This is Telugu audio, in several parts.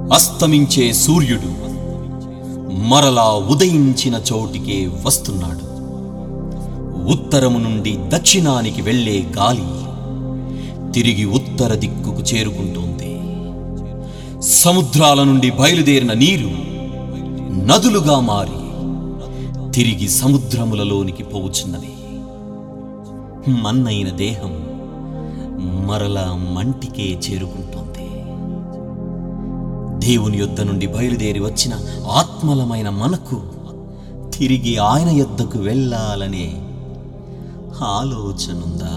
అస్తమించే సూర్యుడు మరలా ఉదయించిన చోటికే వస్తున్నాడు ఉత్తరము నుండి దక్షిణానికి వెళ్ళే గాలి తిరిగి ఉత్తర దిక్కుకు చేరుకుంటోంది సముద్రాల నుండి బయలుదేరిన నీరు నదులుగా మారి తిరిగి సముద్రములలోనికి పోవుచున్నది మన్నైన దేహం మరలా మంటికే చేరుకుంటోంది దేవుని యొద్ద నుండి బయలుదేరి వచ్చిన ఆత్మలమైన మనకు తిరిగి ఆయన యొద్దకు వెళ్ళాలనే ఆలోచనుందా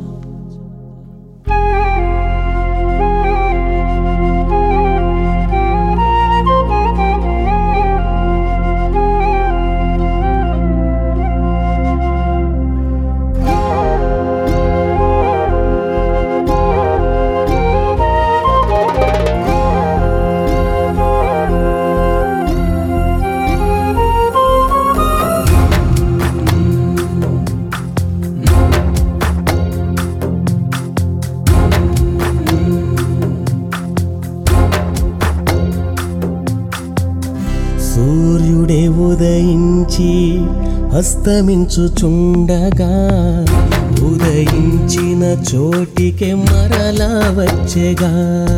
సూర్యుడే ఉదయించి అస్తమించుచుండగా ఉదయించిన చోటికి మరలా వచ్చెగా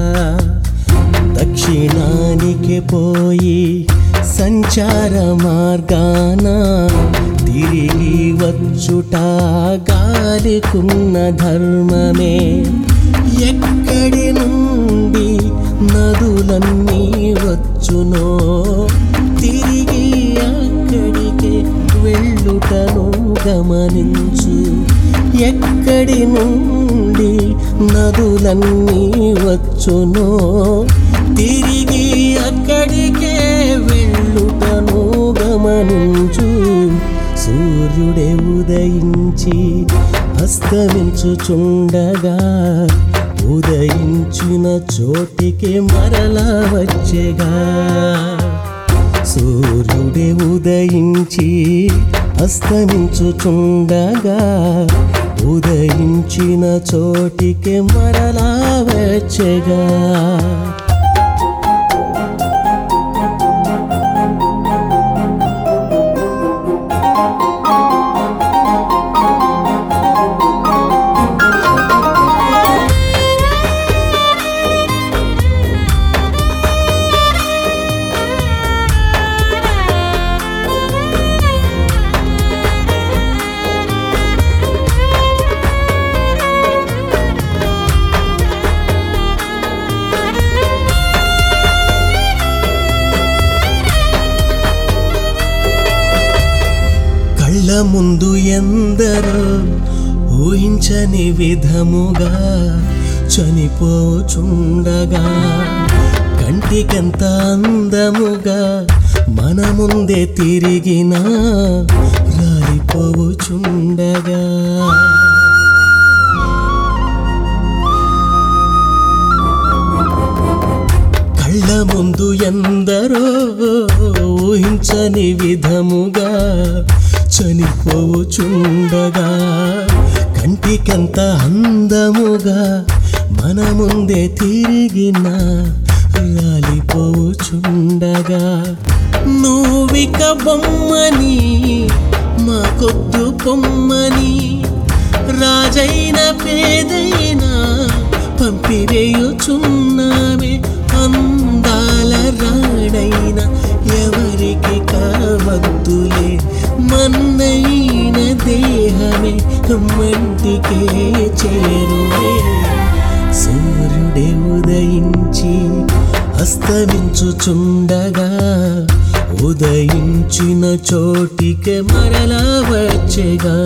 దక్షిణానికి పోయి సంచార మార్గాన తిరిగి వచ్చుట గాలికున్న ధర్మమే ఎక్కడి నుండి నదులన్నీ వచ్చునో తిరిగి అక్కడికి వెళ్ళుటను గమనించు ఎక్కడి నుండి నదులన్నీ వచ్చునో తిరిగి అక్కడికే వెళ్ళుటను గమనించు సూర్యుడే ఉదయించి అస్తమించుచుండగా ఉదయించిన చోటికి మరలా వచ్చెగా సూర్యుడే ఉదయించి అస్తమించుచుండగా ఉదయించిన చోటికి మరలా వచ్చెగా కళ్ళ ముందు ఎందరో ఊహించని విధముగా చనిపోచుండగా కంటికెంత అందముగా మన ముందే తిరిగిన రాలిపోచుండగా కళ్ళ ముందు ఎందరో ఊహించని విధముగా చనిపోచుండగా కంటికెంత అందముగా మన ముందే తిరిగిన రాలిపోచుండగా నువ్విక బొమ్మని మా కొద్దు పొమ్మని రాజైన పేదైనా పంపివేయుచున్నామే అందాల రాడైన ఎవరికి కావద్దులే మన్నైన దేహమే మంటికే చేరువే సూర్యుడే ఉదయించి అస్తమించుచుండగా ఉదయించిన చోటికి మరలా వచ్చెగా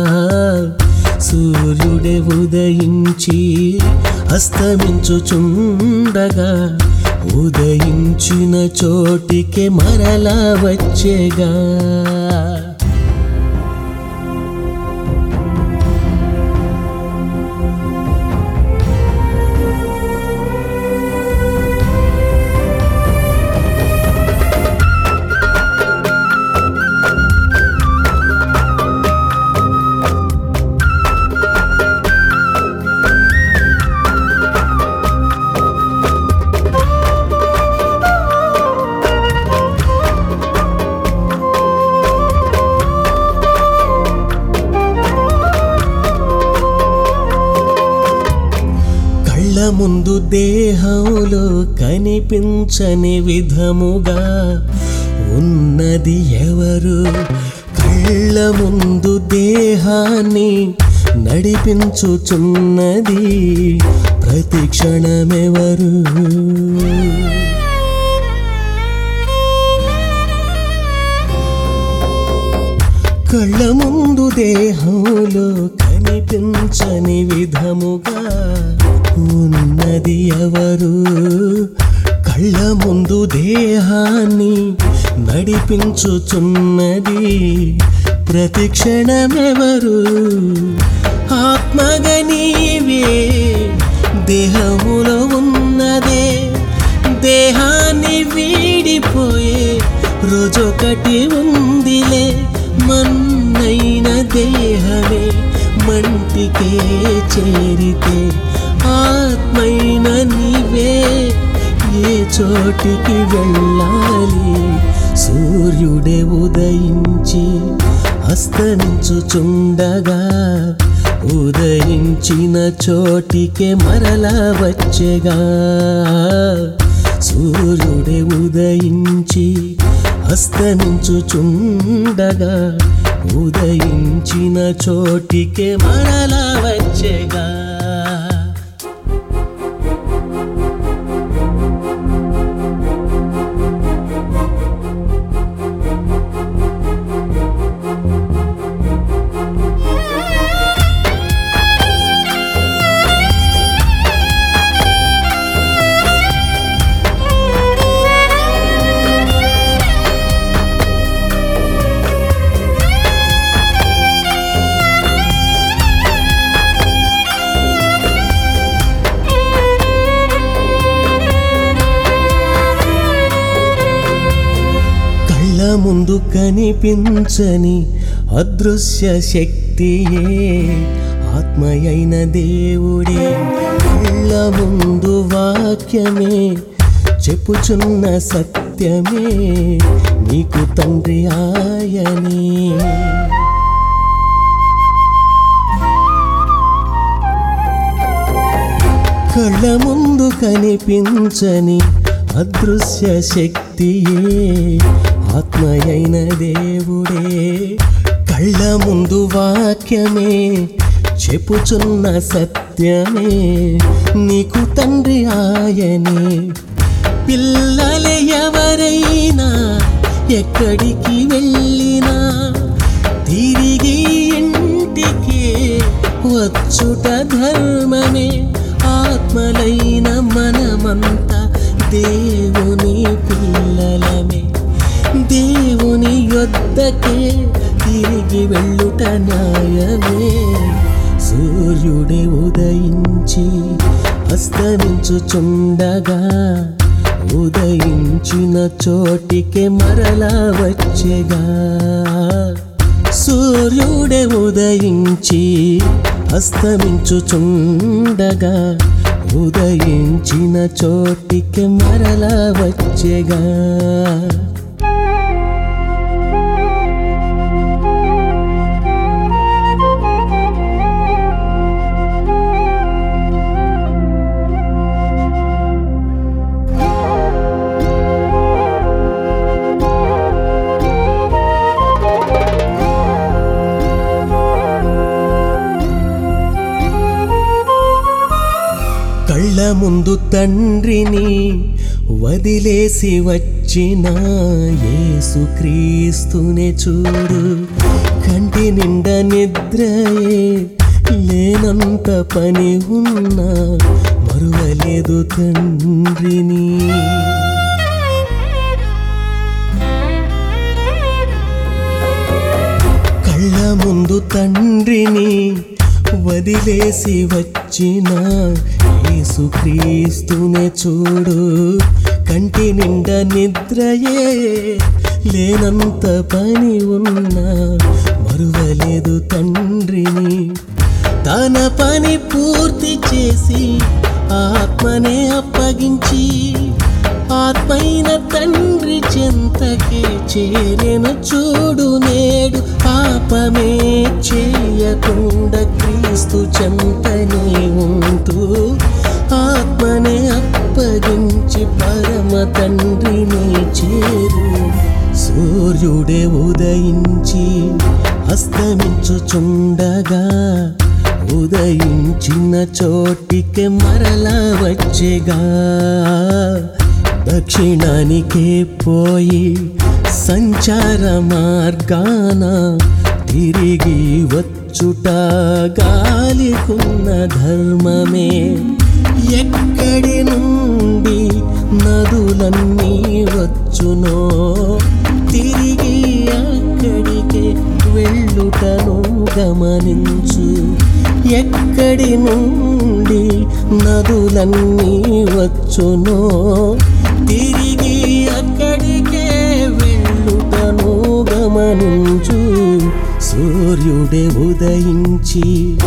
సూర్యుడే ఉదయించి అస్తమించుచుండగా ఉదయించిన చోటికి మరలా వచ్చెగా ముందు దేహంలో కనిపించని విధముగా ఉన్నది ఎవరు కళ్ళ ముందు దేహాన్ని నడిపించుచున్నది ప్రతి క్షణమెవరు కళ్ళ ముందు దేహంలో కనిపించని విధముగా ఉన్నది ఎవరు కళ్ళ ముందు దేహాన్ని నడిపించుచున్నది ప్రతి క్షణమెవరు ఆత్మగనీవే దేహములో ఉన్నదే దేహాన్ని వీడిపోయే రోజొకటి ఉందిలే మన్నైన దేహమే మంటికే చేరితే ఆత్మైన నీవే ఏ చోటికి వెళ్ళాలి సూర్యుడే ఉదయించి అస్తమించుచుండగా ఉదయించిన చోటికే మరలా వచ్చేగా సూర్యుడే ఉదయించి అస్తమించుచుండగా ఉదయించిన చోటికే మరలా వచ్చేగా కళ్ళ ముందు కనిపించని అదృశ్య శక్తియే ఆత్మయైన దేవుడే కళ్ళ ముందు వాక్యమే చెప్పుచున్న సత్యమే నీకు తండ్రి ఆయనే కళ్ళ ముందు కనిపించని అదృశ్య శక్తియే ఆత్మయైన దేవుడే కళ్ళ ముందు వాక్యమే చెప్పుచున్న సత్యమే నీకు తండ్రి ఆయనే పిల్లలు ఎవరైనా ఎక్కడికి వెళ్ళినా తిరిగి ఇంటికి వచ్చుట ధర్మమే ఆత్మలైన మనమంతా దేవుని పిల్లలమే దేవుని యొద్దకే తిరిగి వెళ్ళుట న్యాయమే సూర్యుడే ఉదయించి అస్తమించుచుండగా ఉదయించిన చోటికే మరలా వచ్చేగా సూర్యుడే ఉదయించి అస్తమించుచుండగా ఉదయించిన చోటికి మరలా వచ్చేగా కళ్ళ ముందు తండ్రిని వదిలేసి వచ్చిన యేసుక్రీస్తునే చూడు కంటి నిండా నిద్రయే లేనంత పని ఉన్నా మరువలేదు తండ్రిని కళ్ళ ముందు తండ్రిని వదిలేసి వచ్చిన యేసుక్రీస్తునే చూడు కంటి నిండా నిద్రయే లేనంత పని ఉన్నా మరువలేదు తండ్రిని తన పని పూర్తి చేసి ఆత్మనే అప్పగించి ఆత్మైన తండ్రి చెంతకే చేరెను చూడు నేడు పాపమే చేయకుండా క్రీస్తు చెంతనే ఉంటూ ఆత్మ ఉదయించిన చోటికి మరలా వచ్చేగా దక్షిణానికే పోయి సంచార మార్గాన తిరిగి వచ్చుట గాలికున్న ధర్మమే ఎక్కడి నుండి నదులన్నీ వచ్చునో తిరిగి అక్కడికే వెళ్ళుటను గమనించు ఎక్కడి నుండి నదులన్నీ వచ్చునో తిరిగి అక్కడికే వెళ్ళుటను గమనించు సూర్యుడే ఉదయించి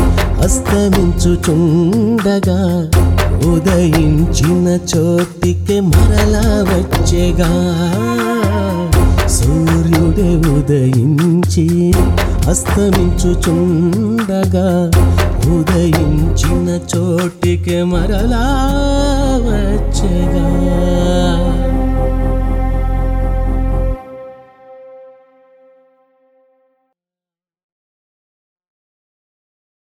అస్తమించుచుండగా ఉదయించిన చోటికి మరలా వచ్చేగా సూర్యుడే ఉదయించి అస్తమించుచుండగా ఉదయించిన చోటికి మరలా వచ్చేగా